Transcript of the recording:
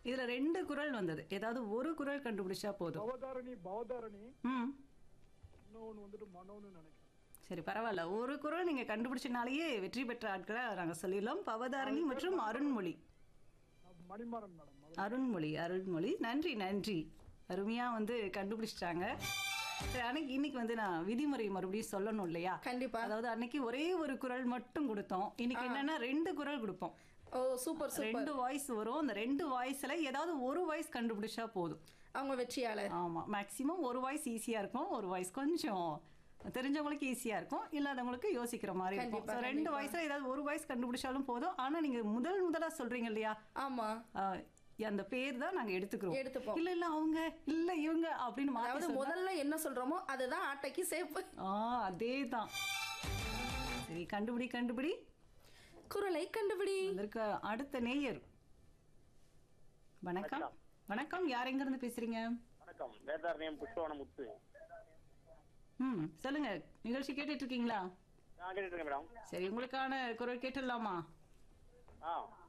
இதுல ரெண்டு குரல் வந்தது ஏதாவது ஒரு குரல் கண்டுபிடிச்சா போதும் பவதாரணி பவதாரணி ம் இன்னொன்னு வந்துட்டு மனோன்னு நினைக்கிறேன் சரி பரவாயில்ல ஒரு குரல் நீங்க கண்டுபிடிச்சனாலேயே வெற்றி பெற்ற ஆட்களை நாங்க சொல்லிடலாம் பவதாரணி மற்றும் அருண்மொழி நான் மணிமாறன் மேடம் மதுரை. அருண்மொழி அருண்மொழி நன்றி நன்றி அருமையா வந்து கண்டுபிடிச்சிட்டாங்க சரி அன்னைக்கு இன்னைக்கு வந்து நான் விதிமுறை மறுபடியும் சொல்லணும் இல்லையா கண்டிப்பா அதாவது அன்னைக்கு ஒரே ஒரு குரல் மட்டும் கொடுத்தோம் இன்னைக்கு என்னன்னா ரெண்டு குரல் கொடுப்போம் ஓ சூப்பர் சூப்பர் ரெண்டு வாய்ஸ் வரும் அந்த ரெண்டு வாய்ஸ்ல ஏதாவது ஒரு வாய்ஸ் கண்டுபிடிச்சா போதும் அவங்க வெற்றியாளர் ஆமா மேக்ஸிமம் ஒரு வாய்ஸ் ஈஸியா இருக்கும் ஒரு வாய்ஸ் கொஞ்சம் தெரிஞ்சவங்களுக்கு ஈஸியா இருக்கும் இல்லாதவங்களுக்கு யோசிக்கிற மாதிரி இருக்கும் கண்டிப்பா, So, ரெண்டு கண்டிப்பா. வாய்ஸ்ல ஏதாவது ஒரு வாய்ஸ் கண்டுபிடிச்சாலும் போதும் ஆனா நீங்க முதல் முதலா சொல்றீங்க இல்லையா ஆமா ஆஹ், அந்த பேர் தான் நாங்க எடுத்துக்கிறோம் எடுத்துப்போம். இல்ல இல்ல அவங்க இல்ல இவங்க அப்படின்னு மாத்தி அதாவது சொன்னா- முதல்ல என்ன சொல்றோமோ அதுதான் ஆட்டைக்கு சேப்பு ஆ அதே தான் சரி கண்டுபிடி கண்டுபிடி குரலை கண்டுபிடி வந்திருக்க அடுத்த நேயர் வணக்கம் வணக்கம். வணக்கம் யார் எங்க இருந்து பேசுறீங்க வணக்கம் வேதாரண்யம் புஷ்பவன முத்து ம் சொல்லுங்க நிகழ்ச்சி கேட்டுட்டு இருக்கீங்களா நான் கேட்டுட்டு இருக்கேன் மேடம் சரி உங்களுக்கான குரல் கேட்டுடலாமா ஆ